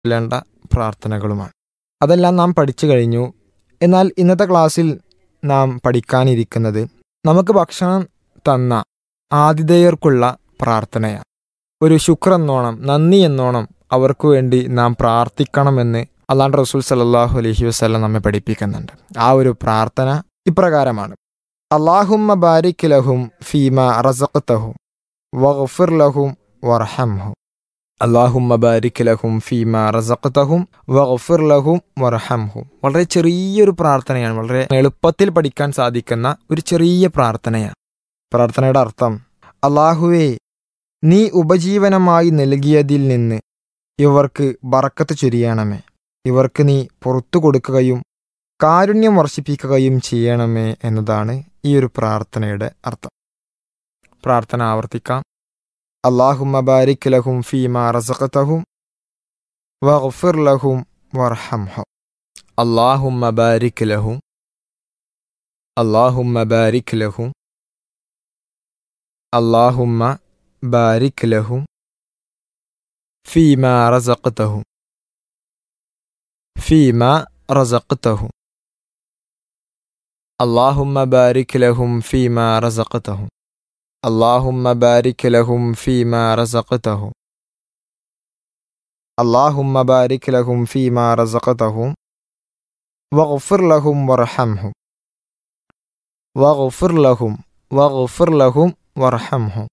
ചൊല്ലേണ്ട പ്രാർത്ഥനകളുമാണ് അതെല്ലാം നാം പഠിച്ചു കഴിഞ്ഞു എന്നാൽ ഇന്നത്തെ ക്ലാസ്സിൽ നാം പഠിക്കാനിരിക്കുന്നത് നമുക്ക് ഭക്ഷണം തന്ന ആതിഥേയർക്കുള്ള പ്രാർത്ഥനയാണ് ഒരു ശുക്ർ എന്നോണം നന്ദി എന്നോണം അവർക്ക് വേണ്ടി നാം പ്രാർത്ഥിക്കണമെന്ന് അള്ളാഹ് റസൂൽ സല്ലാഹു അലഹി വസ്ലം നമ്മെ പഠിപ്പിക്കുന്നുണ്ട് ആ ഒരു പ്രാർത്ഥന ഇപ്രകാരമാണ് അള്ളാഹുമ്മ ബാരിക് ലഹും ഫീമ റസഖ്തഹും വഗ്ഫിർ ലഹും വർഹംഹും അള്ളാഹുമ്മ ബാരിക് ലഹും ഫീമ റസഖ്തഹും വഗ്ഫിർ ലഹും വർഹംഹും വളരെ ചെറിയൊരു പ്രാർത്ഥനയാണ് വളരെ എളുപ്പത്തിൽ പഠിക്കാൻ സാധിക്കുന്ന ഒരു ചെറിയ പ്രാർത്ഥനയാണ് പ്രാർത്ഥനയുടെ അർത്ഥം അള്ളാഹുവേ നീ ഉപജീവനമായി നൽകിയതിൽ നിന്ന് ഇവർക്ക് ബറക്കത്ത് ചൊരിയണമേ ഇവർക്ക് നീ പുറത്തു കൊടുക്കുകയും കാരുണ്യം വർഷിപ്പിക്കുകയും ചെയ്യണമേ എന്നതാണ് ഈ ഒരു പ്രാർത്ഥനയുടെ അർത്ഥം പ്രാർത്ഥന ആവർത്തിക്കാം അള്ളാഹുമ്മ ബാരിക് ലഹും ഫീമ റസഖത്തഹും വഗ്ഫിർ ലഹും വർഹംഹും അള്ളാഹുമ്മ ബാരിക് ലഹും അള്ളാഹുമ്മ ബാരിക് ലഹും അള്ളാഹുമ്മ ബാരിക് ലഹും ഫീമ റസഖത്തഹും ഫീമ റസഖത്തഹും اللهم بارك لهم فيما رزقتهم اللهم بارك لهم فيما رزقتهم اللهم بارك لهم فيما رزقتهم واغفر لهم وارحمهم واغفر لهم واغفر لهم وارحمهم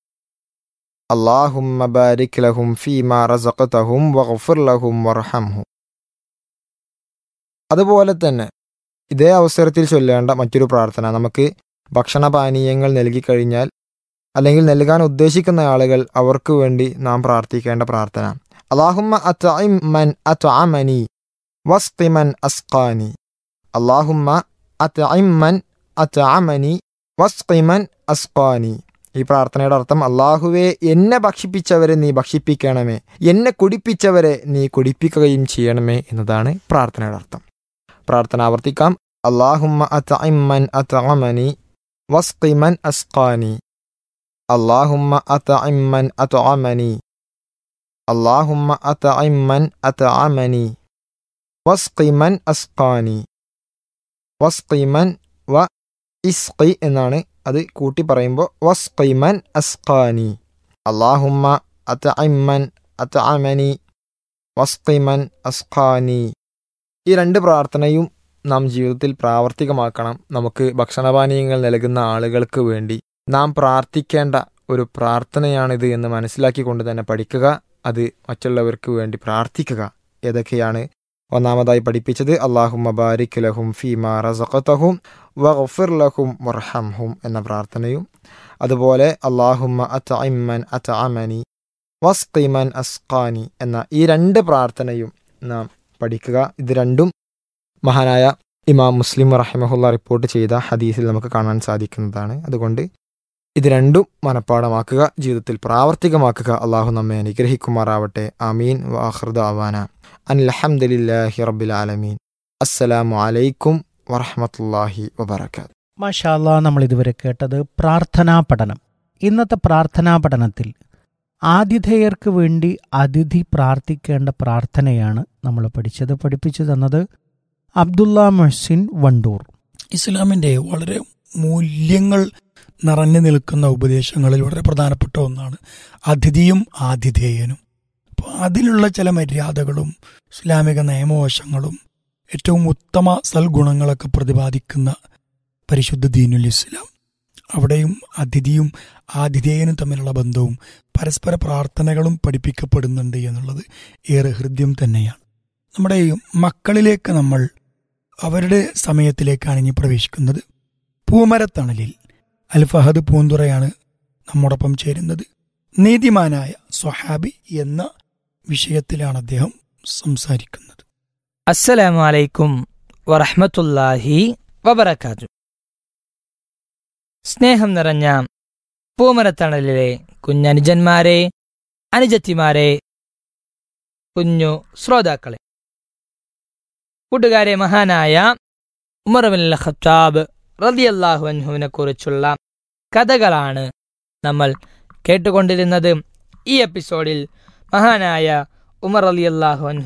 اللهم بارك لهم فيما رزقتهم واغفر لهم وارحمهم അതുപോലെ തന്നെ ഇതേ അവസരത്തിൽ ചൊല്ലേണ്ട മറ്റൊരു പ്രാർത്ഥന നമുക്ക് ഭക്ഷണപാനീയങ്ങൾ നൽകിക്കഴിഞ്ഞാൽ അല്ലെങ്കിൽ നൽകാൻ ഉദ്ദേശിക്കുന്ന ആളുകൾ അവർക്ക് വേണ്ടി നാം പ്രാർത്ഥിക്കേണ്ട പ്രാർത്ഥന അള്ളാഹുമ്മ അത്അഇമ്മൻ അത്അമനി വസ്തിമൻ അസ്ഖാനി അള്ളാഹുമ്മ അത്അഇമ്മൻ അത്അമനി വസ്തിമൻ അസ്ഖാനി ഈ പ്രാർത്ഥനയുടെ അർത്ഥം അള്ളാഹുവെ എന്നെ ഭക്ഷിപ്പിച്ചവരെ നീ ഭക്ഷിപ്പിക്കണമേ എന്നെ കുടിപ്പിച്ചവരെ നീ കുടിപ്പിക്കുകയും ചെയ്യണമേ എന്നതാണ് പ്രാർത്ഥനയുടെ അർത്ഥം പ്രാർത്ഥന ആവർത്തിക്കാം അള്ളാഹുമ്മ അത്അഇമ്മൻ അത്അമനി വസ്തിമൻ അസ്ഖാനി അള്ളാഹുമ്മ അത്അഇമ്മൻ അത്അമനി അള്ളാഹുമ്മ അത്അഇമ്മൻ അത്അമനി വസ്ഖിമൻ അസ്ഖാനി വസ്ഖിമൻ വ ഇസ്ഖി എന്നാണ് അത് കൂട്ടി പറയുമ്പോൾ വസ്ഖിമൻ അസ്ഖാനി അള്ളാഹുമ്മ അത്അഇമ്മൻ അത്അമനി വസ്ഖിമൻ അസ്ഖാനി ഈ രണ്ട് പ്രാർത്ഥനയും നാം ജീവിതത്തിൽ പ്രാവർത്തികമാക്കണം നമുക്ക് ഭക്ഷണപാനീയങ്ങൾ നൽകുന്ന ആളുകൾക്ക് വേണ്ടി നാം പ്രാർത്ഥിക്കേണ്ട ഒരു പ്രാർത്ഥനയാണിത് എന്ന് മനസ്സിലാക്കിക്കൊണ്ട് തന്നെ പഠിക്കുക അത് മറ്റുള്ളവർക്ക് വേണ്ടി പ്രാർത്ഥിക്കുക ഏതൊക്കെയാണ് ഒന്നാമതായി പഠിപ്പിച്ചത് അള്ളാഹു മബാരിക് ലഹും ഫീമ റസഖത്തഹും വഗ്ഫിർ ലഹും വർഹംഹും എന്ന പ്രാർത്ഥനയും അതുപോലെ അള്ളാഹുമ്മ അത്അഇമ്മൻ അത്അമനി വസ്ഖിമൻ അസ്ഖാനി എന്ന ഈ രണ്ട് പ്രാർത്ഥനയും നാം പഠിക്കുക ഇത് രണ്ടും മഹാനായ ഇമാം മുസ്ലിം റഹിമഹുല്ല റിപ്പോർട്ട് ചെയ്ത ഹദീസിൽ നമുക്ക് കാണാൻ സാധിക്കുന്നതാണ് അതുകൊണ്ട് ഇത് രണ്ടും മനഃപ്പാടമാക്കുക ജീവിതത്തിൽ പ്രാവർത്തികമാക്കുക അള്ളാഹു നമ്മെ അനുഗ്രഹിക്കുമാറാവട്ടെ ആമീൻ വാഹൃദ അവാന അനിൽഹമ്മദില്ലാഹി റബ്ബിൽ ആലമീൻ അസ്സലാമു അലൈക്കും വറഹമത്തല്ലാഹി വബർക്കാത്ത് മാഷാല്ല നമ്മൾ ഇതുവരെ കേട്ടത് പ്രാർത്ഥനാ പഠനം ഇന്നത്തെ പ്രാർത്ഥനാ പഠനത്തിൽ ആതിഥേയർക്ക് വേണ്ടി അതിഥി പ്രാർത്ഥിക്കേണ്ട പ്രാർത്ഥനയാണ് നമ്മൾ പഠിച്ചത് പഠിപ്പിച്ചു തന്നത് അബ്ദുള്ള മൊഹ്സിൻ വണ്ടൂർ ഇസ്ലാമിൻ്റെ വളരെ മൂല്യങ്ങൾ നിറഞ്ഞു നിൽക്കുന്ന ഉപദേശങ്ങളിൽ വളരെ പ്രധാനപ്പെട്ട ഒന്നാണ് അതിഥിയും ആതിഥേയനും അപ്പോൾ അതിലുള്ള ചില മര്യാദകളും ഇസ്ലാമിക നിയമവശങ്ങളും ഏറ്റവും ഉത്തമ സൽഗുണങ്ങളൊക്കെ പ്രതിപാദിക്കുന്ന പരിശുദ്ധ ദീനുൽ ഇസ്ലാം അവിടെയും അതിഥിയും ആതിഥേയനും തമ്മിലുള്ള ബന്ധവും പരസ്പര പ്രാർത്ഥനകളും പഠിപ്പിക്കപ്പെടുന്നുണ്ട് എന്നുള്ളത് ഏറെ ഹൃദ്യം തന്നെയാണ് നമ്മുടെ ഈ മക്കളിലേക്ക് നമ്മൾ അവരുടെ സമയത്തിലേക്കാണ് ഇനി പ്രവേശിക്കുന്നത് പൂമരത്തണലിൽ അൽ ഫഹദ് പൂന്തുറയാണ് നമ്മോടൊപ്പം ചേരുന്നത് നീതിമാനായ സ്വഹാബി എന്ന വിഷയത്തിലാണ് അദ്ദേഹം സംസാരിക്കുന്നത് അസ്സലാമു അലൈക്കും വറഹ്മത്തുള്ളാഹി വബറകാതു സ്നേഹം നിറഞ്ഞ പൂമരത്തണലിലെ കുഞ്ഞനുജന്മാരെ അനുജത്തിമാരെ കുഞ്ഞു ശ്രോതാക്കളെ കൂട്ടുകാരെ മഹാനായ ഉമർബിൻ ഖത്താബ് റളിയല്ലാഹു അൻഹുവിനെ കുറിച്ചുള്ള കഥകളാണ് നമ്മൾ കേട്ടുകൊണ്ടിരുന്നത് ഈ എപ്പിസോഡിൽ മഹാനായ ഉമർ അലി അള്ളാഹു